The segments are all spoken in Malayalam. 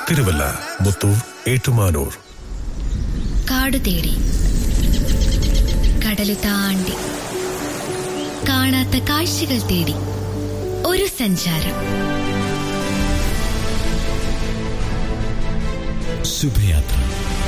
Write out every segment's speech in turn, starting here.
തിരുവല്ല മുത്തൂർ ഏറ്റുമാനൂർ കാട് തേടി കടല് താണ്ടി കാണാത്ത കാഴ്ചകൾ തേടി ഒരു സഞ്ചാരം ശുഭയാത്ര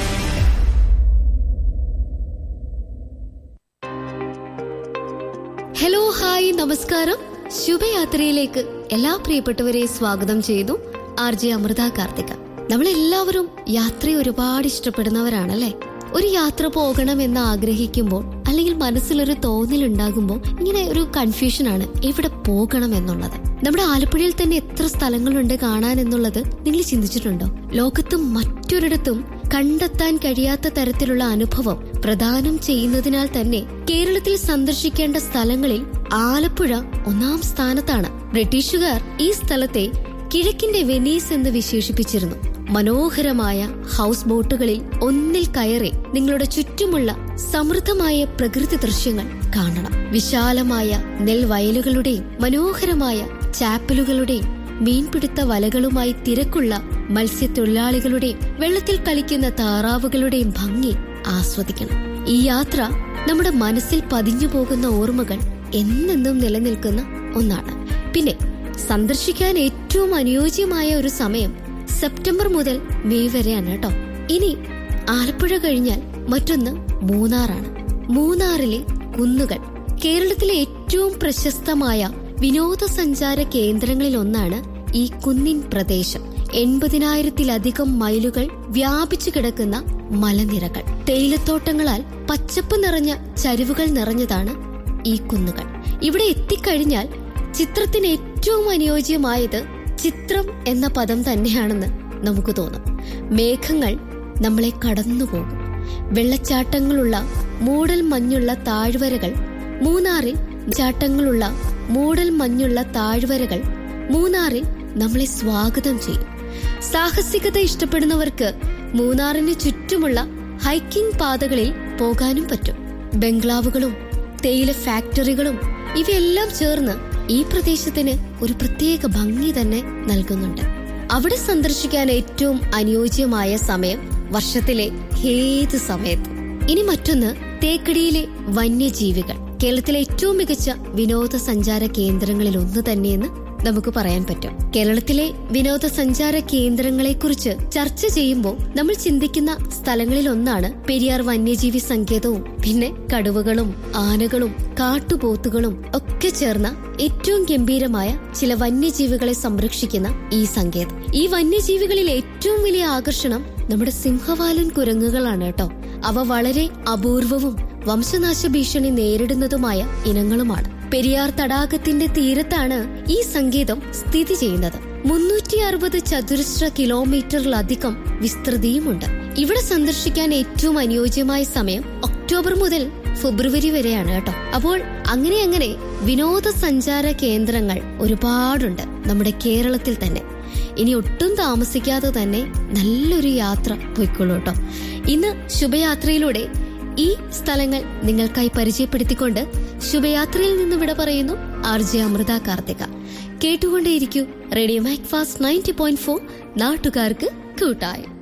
ഹലോ ഹായ് നമസ്കാരം ശുഭയാത്രയിലേക്ക് എല്ലാ പ്രിയപ്പെട്ടവരെ സ്വാഗതം ചെയ്യുന്നു ആർ ജെ അമൃത കാർത്തിക നമ്മളെല്ലാവരും യാത്രയെ ഒരുപാട് ഇഷ്ടപ്പെടുന്നവരാണല്ലേ ഒരു യാത്ര പോകണമെന്ന് ആഗ്രഹിക്കുമ്പോൾ അല്ലെങ്കിൽ മനസ്സിലൊരു തോന്നലുണ്ടാകുമ്പോൾ ഇങ്ങനെ ഒരു കൺഫ്യൂഷനാണ് എവിടെ പോകണം എന്നുള്ളത് നമ്മുടെ ആലപ്പുഴയിൽ തന്നെ എത്ര സ്ഥലങ്ങളുണ്ട് കാണാൻ എന്നുള്ളത് നിങ്ങൾ ചിന്തിച്ചിട്ടുണ്ടോ ലോകത്ത് മറ്റൊരിടത്തും കണ്ടെത്താൻ കഴിയാത്ത തരത്തിലുള്ള അനുഭവം പ്രദാനം ചെയ്യുന്നതിനാൽ തന്നെ കേരളത്തിൽ സന്ദർശിക്കേണ്ട സ്ഥലങ്ങളിൽ ആലപ്പുഴ ഒന്നാം സ്ഥാനത്താണ് ബ്രിട്ടീഷുകാർ ഈ സ്ഥലത്തെ കിഴക്കിന്റെ വെനീസ് എന്ന് വിശേഷിപ്പിച്ചിരുന്നു മനോഹരമായ ഹൗസ് ബോട്ടുകളിൽ ഒന്നിൽ കയറി നിങ്ങളുടെ ചുറ്റുമുള്ള സമൃദ്ധമായ പ്രകൃതി ദൃശ്യങ്ങൾ കാണണം വിശാലമായ നെൽവയലുകളുടെയും മനോഹരമായ ചാപ്പലുകളുടെയും മീൻപിടുത്ത വലകളുമായി തിരക്കുള്ള മത്സ്യത്തൊഴിലാളികളുടെയും വെള്ളത്തിൽ കളിക്കുന്ന താറാവുകളുടെയും ഭംഗി ആസ്വദിക്കണം ഈ യാത്ര നമ്മുടെ മനസ്സിൽ പതിഞ്ഞു പോകുന്ന ഓർമ്മകൾ എന്നെന്നും നിലനിൽക്കുന്ന ഒന്നാണ് പിന്നെ സന്ദർശിക്കാൻ ഏറ്റവും അനുയോജ്യമായ ഒരു സമയം സെപ്റ്റംബർ മുതൽ മെയ് വരെയാണ് കേട്ടോ ഇനി ആലപ്പുഴ കഴിഞ്ഞാൽ മറ്റൊന്ന് മൂന്നാറാണ് മൂന്നാറിലെ കുന്നുകൾ കേരളത്തിലെ ഏറ്റവും പ്രശസ്തമായ വിനോദസഞ്ചാര കേന്ദ്രങ്ങളിൽ ഒന്നാണ് ഈ കുന്നിൻ പ്രദേശം എൺപതിനായിരത്തിലധികം മൈലുകൾ വ്യാപിച്ചു കിടക്കുന്ന മലനിരകൾ തേയിലത്തോട്ടങ്ങളാൽ പച്ചപ്പ് നിറഞ്ഞ ചരിവുകൾ നിറഞ്ഞതാണ് ഈ കുന്നുകൾ ഇവിടെ എത്തിക്കഴിഞ്ഞാൽ ചിത്രത്തിന് ഏറ്റവും അനുയോജ്യമായത് ചിത്രം എന്ന പദം തന്നെയാണെന്ന് നമുക്ക് തോന്നും മേഘങ്ങൾ നമ്മളെ കടന്നുപോകും വെള്ളച്ചാട്ടങ്ങളുള്ള മൂടൽ മഞ്ഞുള്ള താഴ്വരകൾ മൂന്നാറിൽ ചാട്ടങ്ങളുള്ള മൂടൽ മഞ്ഞുള്ള താഴ്വരകൾ മൂന്നാറിൽ നമ്മളെ സ്വാഗതം ചെയ്യും സാഹസികത ഇഷ്ടപ്പെടുന്നവർക്ക് മൂന്നാറിന് ചുറ്റുമുള്ള ഹൈക്കിംഗ് പാതകളിൽ പോകാനും പറ്റും ബംഗ്ലാവുകളും തേയില ഫാക്ടറികളും ഇവയെല്ലാം ചേർന്ന് ഈ പ്രദേശത്തിന് ഒരു പ്രത്യേക ഭംഗി തന്നെ നൽകുന്നുണ്ട് അവിടെ സന്ദർശിക്കാൻ ഏറ്റവും അനുയോജ്യമായ സമയം വർഷത്തിലെ ഏത് സമയത്തും ഇനി മറ്റൊന്ന് തേക്കടിയിലെ വന്യജീവികൾ കേരളത്തിലെ ഏറ്റവും മികച്ച വിനോദസഞ്ചാര കേന്ദ്രങ്ങളിൽ ഒന്ന് തന്നെയെന്ന് നമുക്ക് പറയാൻ പറ്റും കേരളത്തിലെ വിനോദസഞ്ചാര കേന്ദ്രങ്ങളെ കുറിച്ച് ചർച്ച ചെയ്യുമ്പോൾ നമ്മൾ ചിന്തിക്കുന്ന സ്ഥലങ്ങളിൽ ഒന്നാണ് പെരിയാർ വന്യജീവി സങ്കേതവും പിന്നെ കടുവകളും ആനകളും കാട്ടുപോത്തുകളും ഒക്കെ ചേർന്ന ഏറ്റവും ഗംഭീരമായ ചില വന്യജീവികളെ സംരക്ഷിക്കുന്ന ഈ സങ്കേതം ഈ വന്യജീവികളിൽ ഏറ്റവും വലിയ ആകർഷണം നമ്മുടെ സിംഹവാലൻ കുരങ്ങുകളാണ് കേട്ടോ അവ വളരെ അപൂർവവും വംശനാശ ഭീഷണി നേരിടുന്നതുമായ ഇനങ്ങളുമാണ് പെരിയാർ തടാകത്തിന്റെ തീരത്താണ് ഈ സങ്കേതം സ്ഥിതി ചെയ്യുന്നത് മുന്നൂറ്റി അറുപത് ചതുരശ്ര കിലോമീറ്ററിലധികം വിസ്തൃതിയുമുണ്ട് ഇവിടെ സന്ദർശിക്കാൻ ഏറ്റവും അനുയോജ്യമായ സമയം ഒക്ടോബർ മുതൽ ഫെബ്രുവരി വരെയാണ് കേട്ടോ അപ്പോൾ അങ്ങനെ അങ്ങനെ വിനോദസഞ്ചാര കേന്ദ്രങ്ങൾ ഒരുപാടുണ്ട് നമ്മുടെ കേരളത്തിൽ തന്നെ ഇനി ഒട്ടും താമസിക്കാതെ തന്നെ നല്ലൊരു യാത്ര പോയിക്കോളൂ കേട്ടോ ഇന്ന് ശുഭയാത്രയിലൂടെ ഈ സ്ഥലങ്ങൾ നിങ്ങൾക്കായി പരിചയപ്പെടുത്തിക്കൊണ്ട് ശുഭയാത്രയിൽ നിന്ന് വിട പറയുന്നു ആർ ജെ അമൃത കാർത്തിക കേട്ടുകൊണ്ടേയിരിക്കൂ radio Mac Fast ninety point four നാട്ടുകാർക്ക് കൂട്ടായി